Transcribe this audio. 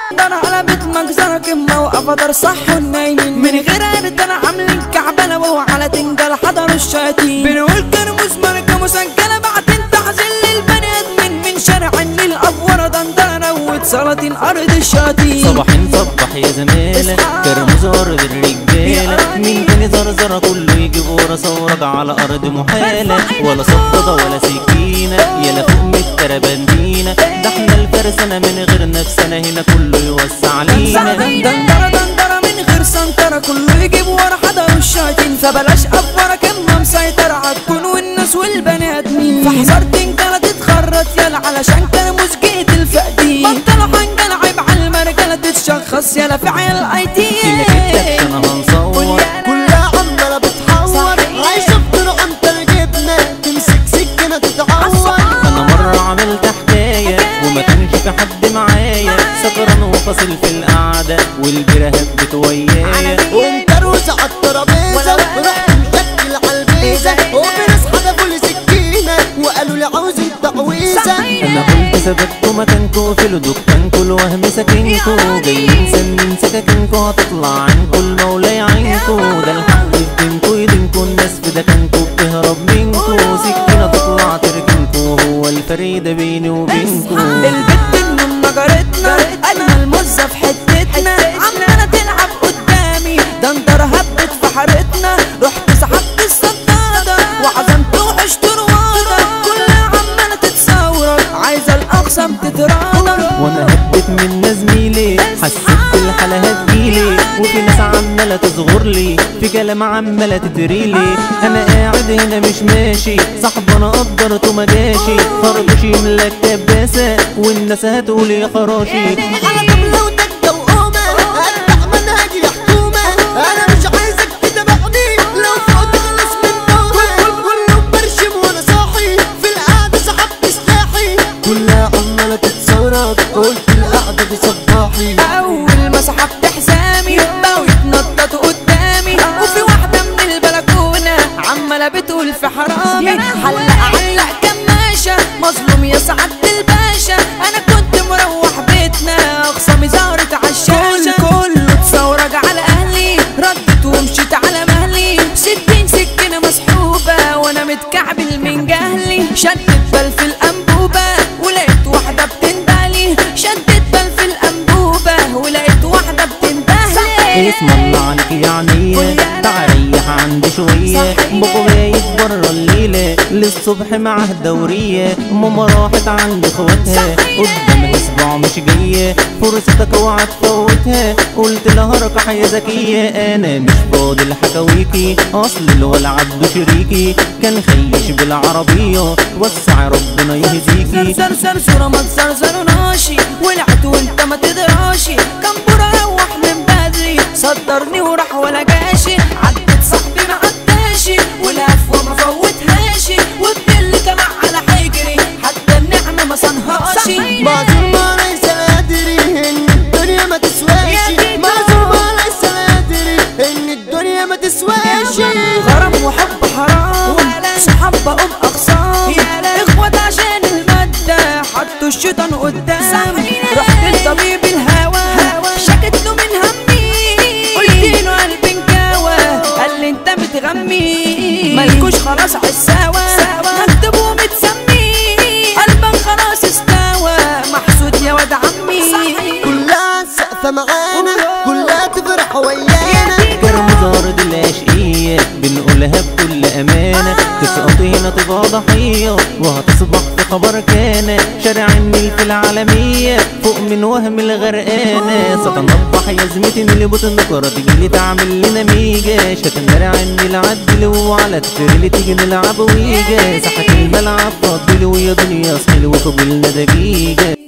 ده انا قلبت مجزرة كمة وقفدر صح النايمين من غير عرض انا عاملين كعبلة وهو على تنجل حضر الشياطين بنقول كرموس ماركة مسجلة بعدين تحزن للبني ادمين من شارع النيل افورة دندرة نوت سلاطين ارض الشياطين صباحين صبح يا زميلة كرموز أرض الرجالة مين تاني زرزرة كله يجيب ورا ثورك على أرض محالة ولا صفدة ولا سكينة يلا فوق من التربندينة ده احنا الفرسانة من غير نفسنا هنا كله يوسع علينا دندرة دندرة من غير سنترة كله يجيب ورا حضر الشياطين فبلاش افورة كلمة مسيطرة عالكون والناس والبني ادمين فحذر تنجلة تتخرط يلا علشان كرموس جيت الفقدين بطلوا حنجلة عيب على المرجلة تتشخص يلا في عيال اي تي كده كده انا هنصور كلها عمالة بتحور عايشة بطرق انت الجبنة تمسك سكينة تتعور انا مرة عملت حكاية وما كانش في حد معايا سكران وفاصل في القعدة والبيرة هبت ويايا وانت روسة على الترابيزة رحت مشكل على البيزة وفي ناس حدفوا لي سكينة وقالوا لي عاوزين تعويذة انا قلت ثبتوا مكانكوا في دكانكوا الوهم ساكنكوا جايين سنين سكاكينكوا هتطلع عنكوا المولى يعينكوا ده الحق في دينكوا يدينكوا الناس في دكانكوا بتهرب منكوا سكينة تطلع تركنكوا هو الفريدة بيني وبينكوا البت من نجرتنا اجمل مزة في حتتنا عمالة تلعب قدامي ده انت رهبت في حارتنا رحت سحبت الصدادة وعزمت وحشت روادة كلها عمالة تتصورك عايزة الاقسم تتراضى وانا هبت من زميلي حسيت بالحالة هتجيلي وفي ناس عمالة تصغر لي في كلام عمالة تدريلي انا قاعد هنا مش ماشي صاحب انا قدرته ما جاشي خرطوش يملك كباسة والناس هتقول يا خراشي على طبلة وتكة وقومة اتبع منهجي يا حكومة انا مش عايزك تتابعني لو فوت خلص من نومة كله برشم وانا صاحي في القعدة سحبت سلاحي كلها عمالة تتصورك قلت القعدة دي صباحي اول ما سحبت حزامي بقوا يتنططوا قدامي وفي واحده من البلكونه عماله بتقول في حرامي حلق علق كماشه مظلوم يا سعاده الباشا انا كنت مروح بيتنا اخصامي ظهرت عالشاشه كله اتثورج على اهلي ردت ومشيت على مهلي ستين سكينه مسحوبه وانا متكعبل من جهلي شدت بل في الانبوبه ولقيت واحده بتندهلي شدت بل في الانبوبه ولقيت واحده بتندهلي اسم الله عليك يعني تعريح عندي شوية بابا بايت برا الليلة للصبح معاه دورية ماما راحت عند اخواتها قدامها اسبوع مش جاية فرصتك اوعى تفوتها قلت لها ركح يا زكية انا مش فاضي لحكاويكي اصل الولع عبده شريكي كان خيش بالعربية وسع ربنا يهديكي زر زر صورة ما تزرزرناشي ولعت وانت ما تدراشي كان برا روح من بدري صدرني وراح ولا جاشي عدت صاحبي ما عداشي والهفوة ما فوتهاشي والدل طلع على حجري حتى النعمة ما صنهاشي معذور ما ليس لا يدري ان الدنيا ما تسواش معذور ما ليس لا يدري ان الدنيا ما تسواش غرام وحب حرام صحاب بقوم اقسام اخوات عشان المادة حطوا الشيطان قدام رحت لطبيب الهوى شكت له من همي قلت له قلبي انكوى قال لي انت متغمي مالكوش خلاص عالسوا مكتوب ومتسمي قلبك خلاص استوى محسود يا واد عمي كلها سقفة معانا كلها تفرح ويانا كرم زهرة العشقية بنقولها بكل أمانة تسقط هنا تبقى ضحية وهتصبح في خبر كان شارع النيل في العالمية فوق من وهم الغرقانة ستنضح يا زميتي اللي بتنكر تجيلي تعمل لنا ميجا شتنرع النيل عدل وعلى تتريلي تيجي نلعب ويجا ساحة الملعب فضلي ويا دنيا اصحي وقبلنا دقيقة